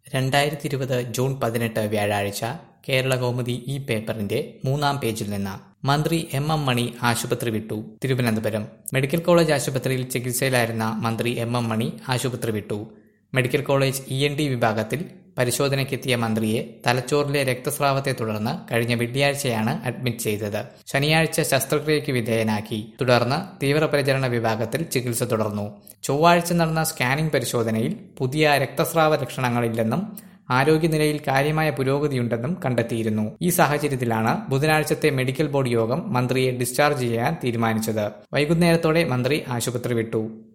രണ്ടായിരത്തി ഇരുപത് ജൂൺ പതിനെട്ട് വ്യാഴാഴ്ച കേരള കൗമുദി ഈ പേപ്പറിന്റെ മൂന്നാം പേജിൽ നിന്ന് മന്ത്രി എം എം മണി ആശുപത്രി വിട്ടു തിരുവനന്തപുരം മെഡിക്കൽ കോളേജ് ആശുപത്രിയിൽ ചികിത്സയിലായിരുന്ന മന്ത്രി എം എം മണി ആശുപത്രി വിട്ടു medical college E N D വിഭാഗത്തിൽ പരിശോധനയ്ക്കെത്തിയ മന്ത്രിയെ തലച്ചോറിലെ രക്തസ്രാവത്തെ തുടർന്ന് കഴിഞ്ഞ വെള്ളിയാഴ്ചയാണ് അഡ്മിറ്റ് ചെയ്തത് ശനിയാഴ്ച ശസ്ത്രക്രിയയ്ക്ക് വിധേയനാക്കി തുടർന്ന് തീവ്രപരിചരണ വിഭാഗത്തിൽ ചികിത്സ തുടർന്നു ചൊവ്വാഴ്ച നടന്ന സ്കാനിംഗ് പരിശോധനയിൽ പുതിയ രക്തസ്രാവ ലക്ഷണങ്ങളില്ലെന്നും ആരോഗ്യനിലയിൽ കാര്യമായ പുരോഗതിയുണ്ടെന്നും കണ്ടെത്തിയിരുന്നു ഈ സാഹചര്യത്തിലാണ് ബുധനാഴ്ചത്തെ മെഡിക്കൽ ബോർഡ് യോഗം മന്ത്രിയെ ഡിസ്ചാർജ് ചെയ്യാൻ തീരുമാനിച്ചത് വൈകുന്നേരത്തോടെ മന്ത്രി ആശുപത്രി വിട്ടു